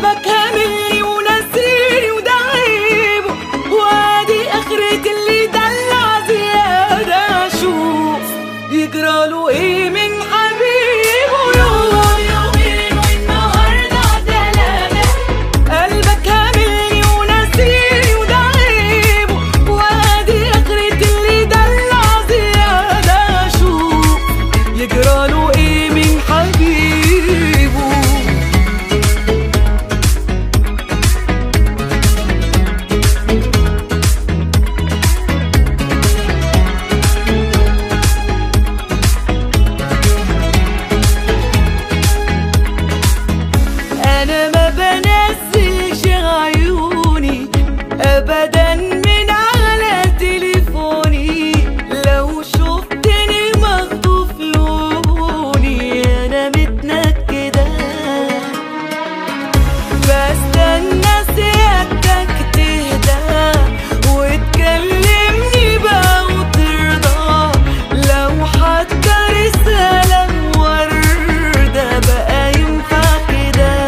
قلبك هاملني وناسيني وده عيبه وادي اخرة اللي دلع زيادة شوف يجراله ايه من حبيبه يوم يومين والنهارده تلاتة قلبك هاملني وناسيني وده عيبه وادي اخرة اللي دلع زيادة شوف يجراله ايه من حبيبه انا ما بنزلش عيوني ابدا من على تليفوني لو شفتني مخطوف لوني انا متنكده بستنى سيادتك تهدى وتكلمني بقى وترضى لو حتى رسالة وردة بقى ينفع كده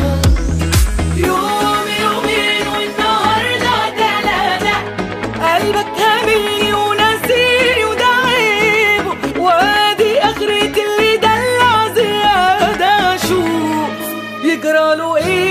يوم يومين والنهاردة تلاتة قلبك هاملني وناسيني وده عيبه وادي اخرة اللي دلع زيادة شوف يجراله ايه